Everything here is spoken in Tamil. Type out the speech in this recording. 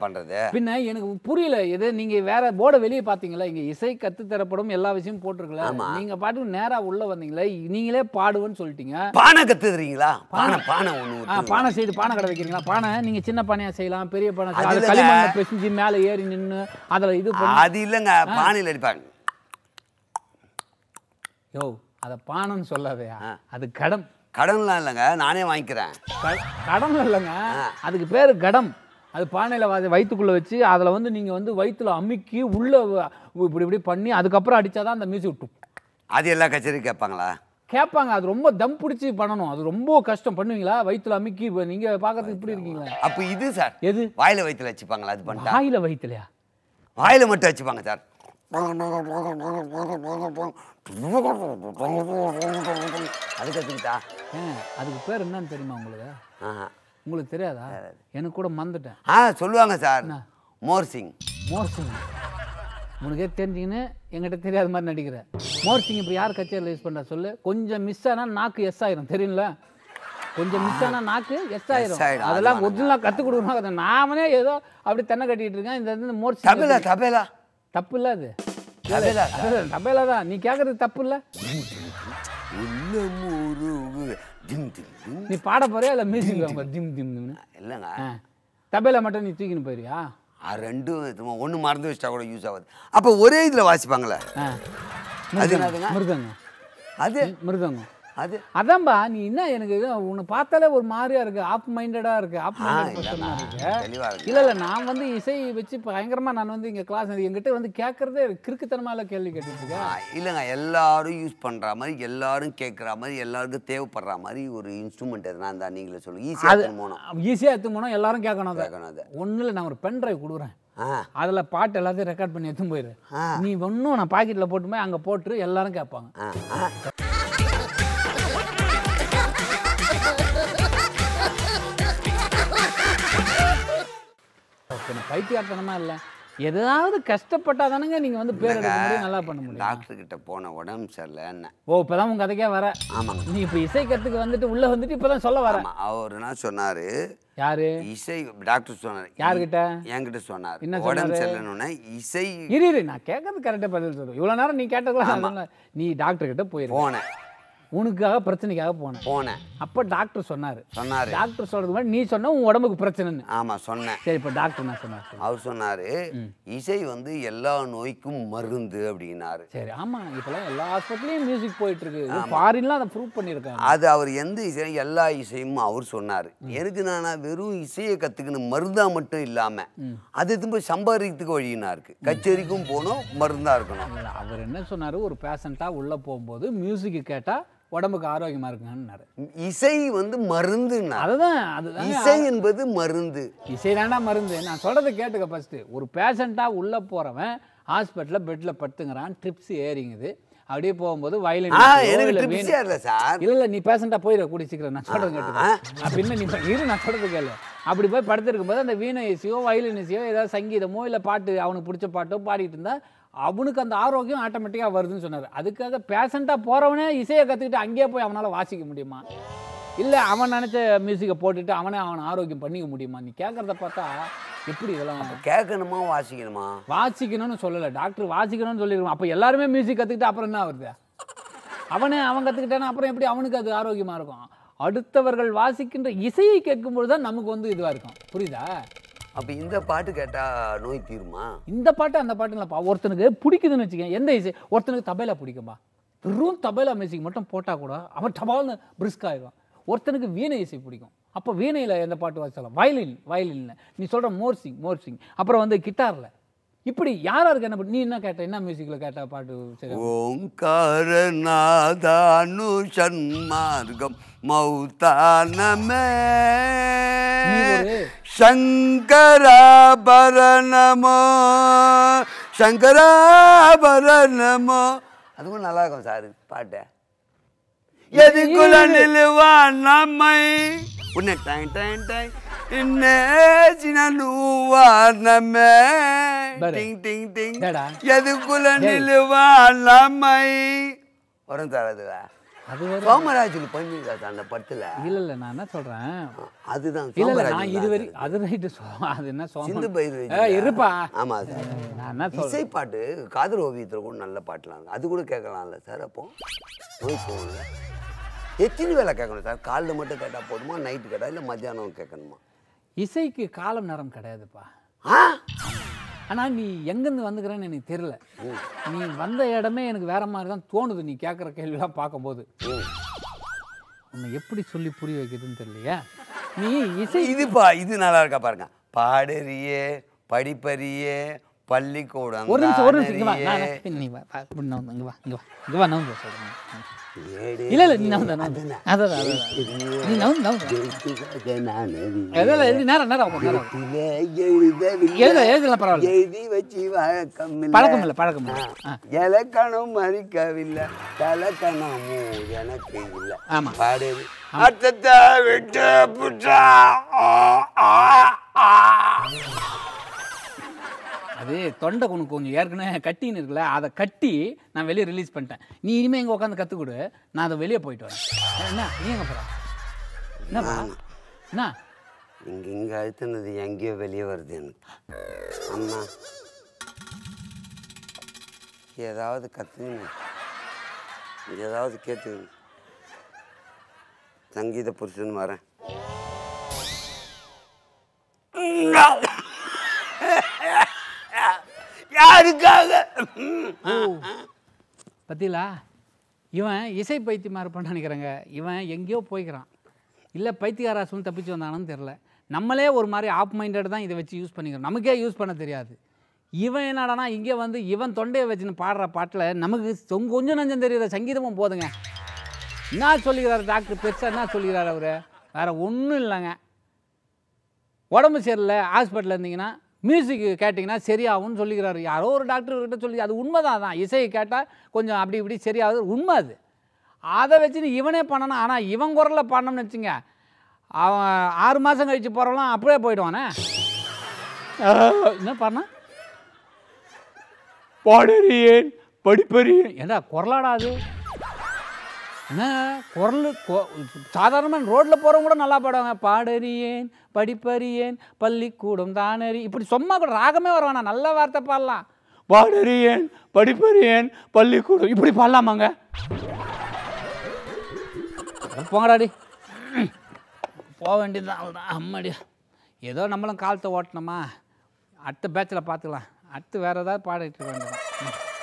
பண்ணுறது பின்ன எனக்கு புரியல இது நீங்க வேற போர்டை வெளியே பாத்தீங்களா இங்க இசை கத்து தரப்படும் எல்லா விஷயமும் போட்டிருக்கல ஆமா. நீங்க பாட்டுக்கு நேரா உள்ள வந்தீங்களே நீங்களே பாடுவேன்னு சொல்லிட்டீங்க பானை கற்றுதுறீங்களா பானை பானை ஒன்று ஆ பானை செய்து பானை கடை வைக்கிறீங்களா பானை நீங்க சின்ன பானையா செய்யலாம் பெரிய பானை செய்யலாம். அது அது இல்லைங்க. களிமண்ணை பிசைஞ்சு மேல ஏறி நின்னு அதுல இது பண்ணி அது இல்லைங்க பானையில் அடிப்பாங்க யோ அத பானைன்னு சொல்லாதயா ஆ. அது கடம் கடன்லாம் இல்லைங்க நானே வாங்கிக்கிறேன் க- கடம் இல்லைங்க அதுக்கு பேரு கடம் அது பானையில் வ வயிற்றுக்குள்ளே வச்சு அதில் வந்து நீங்கள் வந்து வயிற்றுல அமுக்கி உள்ளே இப்படி இப்படி பண்ணி அதுக்கப்புறம் அடிச்சாதான் அந்த மியூசிக் விட்டும் அது எல்லா கச்சேரியும் கேட்பாங்களா கேட்பாங்க அது ரொம்ப தம் பிடிச்சி பண்ணணும் அது ரொம்ப கஷ்டம் பண்ணுவீங்களா வயிற்றுல அமுக்கி இப்போ நீங்கள் பார்க்கறதுக்கு இப்படி இருக்கீங்களா அப்போ இது சார் எது வாயில வயிற்றுல வச்சுப்பாங்களா அது பண்ணிட்டா வாயில வயிற்றுலையா வாயில மட்டும் வச்சுப்பாங்க சார் அது கற்றுக்கிட்டா ஆ அதுக்கு பேர் என்னன்னு தெரியுமா உங்களுக்கு ஆஹா. உங்களுக்கு தெரியாதா எனக்கு கூட மறந்துட்டேன் ஆ சொல்லுவாங்க சார் மோர் சிங் மோர்சிங் உனக்கே தெரிஞ்சுக்கின்னு என்கிட்ட தெரியாத மாதிரி நடிக்கிற மோர்சிங் இப்போ யார் கச்சேரியில் யூஸ் பண்ணுறா சொல்லு கொஞ்சம் மிஸ் ஆனால் நாக்கு எஸ் ஆயிரும் தெரியும்ல கொஞ்சம் மிஸ் ஆனால் நாக்கு எஸ் ஆயிரும் ஆயிடும், அதெல்லாம் அது ஒரிஜினலாக கற்றுக் கொடுக்கணும் நாமனே ஏதோ அப்படி தென்னை கட்டிட்டு இருக்கேன் இந்த வந்து மோர்சிங் தபேலா தபேலா தப்பு இல்லை அது தபேலா அதுதான், தபேலா தான் நீ கேட்குறது தப்பு இல்லை உள்ள முருகு டிம் டிம் டிம் நீ பாட போறியா இல்லை மியூசிக் வாங்க திம் திம் திம்னு இல்லைங்க ஆ தபேலா மட்டும் நீ தூக்கின்னு போயிரியா ஆ, ரெண்டும் ஒன்று மறந்து வச்சிட்டா கூட யூஸ் ஆகுது அப்போ ஒரே இதில் வாசிப்பாங்களே ஆ அது என்னதுங்க மிருதங்கம் அது மிருதங்கம் அது அதான்பா நீ என்ன எனக்கு இது உன்னை பார்த்தாலே ஒரு மாதிரியா இருக்கு ஆப் மைண்டடா இருக்கு ஆப் ஆ, மைண்டட் இல்லைண்ணா, இருக்கு தெளிவா இருக்கு. இல்ல இல்ல நான் வந்து இசை வச்சு பயங்கரமா நான் வந்து இங்க கிளாஸ் என்கிட்ட வந்து கேட்கறதே கிறுக்குத்தனமால கேள்வி கேட்டுட்டு இருக்கேன் ஆ, இல்லைங்க எல்லாரும் யூஸ் பண்ணுற மாதிரி எல்லாரும் கேட்குற மாதிரி எல்லாருக்கும் தேவைப்படுற மாதிரி ஒரு இன்ஸ்ட்ருமெண்ட் எதுனா இருந்தா நீங்களே சொல்லுங்க ஈஸியாக போனோம் ஈஸியா எடுத்து போனோம் எல்லாரும் கேட்கணும் அதை கேட்கணும் அதை ஒண்ணுல நான் ஒரு பென் டிரைவ் கொடுக்குறேன் ஆ அதுல பாட்டு எல்லாத்தையும் ரெக்கார்ட் பண்ணி எடுத்து போயிரு ஆ. நீ ஒன்றும் நான் பாக்கெட்ல போட்டு போய் அங்க போட்டு எல்லாரும் கேட்பாங்க ஆ ஆ பின்ன பைத்தியார்த்தனமா இல்ல எதாவது கஷ்டப்பட்டா தானங்க நீங்க வந்து பேர் எடுக்க முடியும் நல்லா பண்ண முடியும் டாக்டர் கிட்ட போன உடம்பு சரியில்லைன்னு ஓ இப்பதான் உங்க கதைக்கே வர ஆமாங்க நீ இப்ப இசை கத்துக்கு வந்துட்டு உள்ள வந்துட்டு இப்பதான் சொல்ல வர ஆமாம் அவர் என்ன சொன்னார் யாரு இசை டாக்டர் சொன்னார் யார்கிட்ட என்கிட்ட சொன்னார் என்ன உடம்பு சொன்னாரு? சரியில்லைன்னு இசை இரு இரு நான் கேட்கறது கரெக்டா பதில் சொல்லு இவ்வளவு நேரம் நீ கேட்டதுலாம் நீ டாக்டர் கிட்ட போயிரு போனேன் உனக்காக பிரச்சனைக்காக போனேன் போனேன் அப்ப டாக்டர் சொன்னாரு சொன்னார் டாக்டர் சொல்றதுக்கு முன்னாடி நீ சொன்ன உன் உடம்புக்கு பிரச்சனைன்னு ஆமாம் சொன்னேன் சரி இப்ப டாக்டர் என்ன சொன்னார் சொல்லு. அவர் சொன்னார் இசை வந்து எல்லா நோய்க்கும் மருந்து அப்படின்னாரு சரி ஆமா இப்பெல்லாம் எல்லா ஹாஸ்பிட்டலையும் மியூசிக் போயிட்டு இருக்கு ஃபாரின்லாம் அதை ப்ரூவ் பண்ணியிருக்காங்க அது அவர் எந்த இசை எல்லா இசையும் அவர் சொன்னார் எனக்கு நானா வெறும் இசையை கற்றுக்கணும் மருந்தா மட்டும் இல்லாமல் அது திரும்ப சம்பாதிக்கிறதுக்கு வழியினா இருக்கு கச்சேரிக்கும் போகணும் மருந்தா இருக்கணும் இல்ல, அவர் என்ன சொன்னாரு ஒரு பேஷண்டா உள்ள போகும்போது மியூசிக் கேட்டா உடம்புக்கு ஆரோக்கியமா இருக்குங்கன்னாரு இசை வந்து மருந்துன்னா அதுதான் அதுதான் இசை என்பது மருந்து இசை தாண்டா மருந்து நான் சொல்றதை கேட்டுக்க ஃபர்ஸ்ட் ஒரு பேஷண்ட்டாக உள்ளே போகிறவன் ஹாஸ்பிட்டலில் பெட்டில் படுத்துங்கிறான் ட்ரிப்ஸ் ஏறிங்குது அப்படியே போகும்போது வயலின் ஆ எனக்கு ட்ரிப்ஸே இல்லை சார் இல்ல இல்ல நீ பேஷண்டா போயிட கூடி சீக்கிரம் நான் சொல்றது கேட்டுக்க பின்ன நீ இரு நான் சொல்றது கேளு அப்படி போய் படுத்திருக்கும் போது அந்த வீணை இசையோ வயலின் இசையோ ஏதாவது சங்கீதமோ இல்ல பாட்டு அவனுக்கு பிடிச்ச பாட்டோ பாடிட்டு இருந்தா அவனுக்கு அந்த ஆரோக்கியம் ஆட்டோமேட்டிக்காக வருதுன்னு சொன்னார் அதுக்காக பேஷண்ட்டாக போகிறவனே இசையை கற்றுக்கிட்டு அங்கேயே போய் அவனால் வாசிக்க முடியுமா இல்லை அவன் நினச்ச மியூசிக்கை போட்டுட்டு அவனே அவனை ஆரோக்கியம் பண்ணிக்க முடியுமா நீ கேட்குறத பார்த்தா எப்படி இதெல்லாம் கேட்கணுமா வாசிக்கணுமா வாசிக்கணும்னு சொல்லலை டாக்டர் வாசிக்கணும்னு சொல்லிடுவான் அப்போ எல்லாருமே மியூசிக் கற்றுக்கிட்டு அப்புறம் என்ன வருது அவனே அவன் கற்றுக்கிட்டானா அப்புறம் எப்படி அவனுக்கு அது ஆரோக்கியமாக இருக்கும் அடுத்தவர்கள் வாசிக்கின்ற இசையை கேட்கும்பொழுது தான் நமக்கு வந்து இதுவாக இருக்கும் புரியுதா அப்போ இந்த பாட்டு கேட்டால் நோய் தீருமா இந்த பாட்டு அந்த பாட்டு இல்லைப்பா ஒருத்தனுக்கு பிடிக்குதுன்னு வச்சுக்கேன் எந்த இசை ஒருத்தனுக்கு தபேலா பிடிக்கும்பா வெறும் தபேலா மியூசிக் மட்டும் போட்டால் கூட அவன் டபால்னு பிரிஸ்க் ஆயிடுவான் ஒருத்தனுக்கு வீணை இசை பிடிக்கும் அப்போ வீணையில் எந்த பாட்டு வாசிக்கலாம் வயலின் வயலினில் நீ சொல்கிற மோர்சிங் மோர்சிங் அப்புறம் வந்து கிட்டாரில் இப்படி யார் யாருக்கு என்ன பண்ணி- நீ என்ன கேட்ட என்ன மியூசிக்கில் கேட்ட பாட்டு சரி ஓங்காரநாதானு சன்மார்க்கம் மௌத்தானமே நீ ஒரு- சங்கராபரணமோ சங்கராபரணமோ அதுவும் நல்லா இருக்கும் சார் பாட்டு எதுக்குள்ள நிலுவா நம்மை உன்னை டைம் டைம் டைம் நூவானமே பாரு. டிங் டிங் டிங் டேடா. எதுக்குள்ள நிலுவா நம்மை வரும் சார் அதுவா அது வேற சோமராஜுக்கு பண்ணிருக்காது அந்த படத்துல இல்ல இல்ல நான் என்ன சொல்றேன் அதுதான் இல்ல இல்ல சோமராஜ் நான் இதுவரை அது ரைட்டு அது என்ன சிந்து சோமன் பைரவி ஏய், இருப்பா ஆமா அது நான் என்ன சொல்றேன் இசை பாட்டு காதல் ஓவியத்தில் கூட நல்ல பாட்டுலாம் இருக்கு. அது கூட கேட்கலாம்ல சார் அப்போ நோய் போகல எத்தனை வேலை கேட்கணும் சார் காலைல மட்டும் கேட்டால் போதுமா நைட்டு கேட்டா இல்லை மத்தியானம் கேட்கணுமா இசைக்கு காலம் நேரம் கிடையாதுப்பா ஆ ஆனா நீ எங்கேருந்து வந்துக்கிறேன்னு எனக்கு தெரியல நீ வந்த இடமே எனக்கு வேற மாதிரி தான் தோணுது நீ கேட்குற கேள்விலாம் பார்க்கும்போது ம். உன்னை எப்படி சொல்லி புரிய வைக்கிறதுன்னு தெரியலையா நீ இசை இதுப்பா இது நல்லா இருக்கா பாருங்க பாடறியே படிப்பறியே பள்ளிக்கூடம் ஒரு நிமிஷம் ஒரு நிமிஷம் இங்க வா நான் தானறியே. நான் நீ வா வா, இப்படி நவுந்து, இங்க வா இங்க வா இங்க வா நவுந்து சொல்றேன் ஏடே இல்ல இல்ல நீ நவுந்து நவுந்து அதான் அதான், அதான் நீ நவுந்து நவுந்து எழுத்துக்காக நான் அறியேன். அதெல்லாம் எழுதி நேரம் நேரம் ஆகும், நேரம் ஆகும். எழுத்திலே எழுதவில்லை. எழுத எழுதலாம் பரவாயில்ல எழுதி வச்சு வழக்கம் பழக்கம் இல்லை பழக்கம் இல்லை ஆ இலக்கணம் மறிக்கவில்லை தலக்கணமும் எனக்கு இல்லை ஆமா. பாடுது அத்தத்தை விட்டு புட்டா ஆ, ஆ, ஆ. அது தொண்டை உனக்கு கொஞ்சம் ஏற்கனவே கட்டின்னு இருக்குல்ல அதை கட்டி நான் வெளியே ரிலீஸ் பண்ணிட்டேன் நீ இனிமேல் இங்கே உட்காந்து கற்றுக் கொடு நான் அதை வெளியே போயிட்டு வரேன் என்ன நீ எங்கே போகிற என்னப்பா என்ன இங்க இங்க அழுத்தினது எங்கேயோ வெளியே வருது எனக்கு அம்மா ஏதாவது கற்றுங்க ஏதாவது கேட்டு சங்கீத புருஷன் வரேன் யாருக்காக பத்திலா இவன் இசை பைத்தியமாக இருப்பான்னு நினைக்கிறேங்க இவன் எங்கேயோ போய்க்கிறான் இல்லை பைத்தியகாராசுன்னு தப்பிச்சு வந்தானு தெரில நம்மளே ஒரு மாதிரி ஆப் மைண்டட் தான் இதை வச்சு யூஸ் பண்ணிக்கிறோம் நமக்கே யூஸ் பண்ண தெரியாது இவன் என்னடானா இங்கே வந்து இவன் தொண்டையை வச்சுன்னு பாடுற பாட்டில் நமக்கு சொ- கொஞ்சம் நஞ்சம் தெரியுற சங்கீதமும் போதுங்க என்ன சொல்லிக்கிறாரு டாக்டர் பெருசாக என்ன சொல்லிக்கிறாரு அவர் வேறு ஒன்றும் இல்லைங்க உடம்பு சரியில்லை ஹாஸ்பிட்டலில் இருந்தீங்கன்னா மியூசிக் கேட்டிங்கன்னா சரியாகும்னு சொல்லிக்கிறாரு யாரோ ஒரு டாக்டர் கிட்ட சொல்லி அது உண்மைதான் தான் இசையை கேட்டால் கொஞ்சம் அப்படி இப்படி சரியாகுது உண்மை அது அதை வச்சுன்னு இவனே பண்ணணும் ஆனால் இவன் குரலில் பாடணும்னு வச்சுங்க அவன் ஆறு மாதம் கழிச்சு போகிறவலாம் அப்படியே போயிடுவானே என்ன பண்ண பாடறியேன் படிப்பறியேன் ஏண்டா குரலாடா அது என்ன குரல் சாதாரணமாக ரோட்டில் போகிறவங்க கூட நல்லா பாடுவாங்க பாடறியேன் படிப்பறியேன் பள்ளிக்கூடம் தானறி இப்படி சும்மா கூட ராகமே வருவானா நல்ல வார்த்தை பாடலாம் பாடறியேன் படிப்பறியேன் பள்ளிக்கூடம் இப்படி பாடலாமாங்க போங்கடாடி போக வேண்டியதுதான் அவ்வளோதான் அம்மாடி ஏதோ நம்மளும் காலத்தை ஓட்டணுமா அடுத்த பேட்சில் பார்த்துக்கலாம் அடுத்து வேறு ஏதாவது பாடிட்டு இருக்க வேண்டியதான்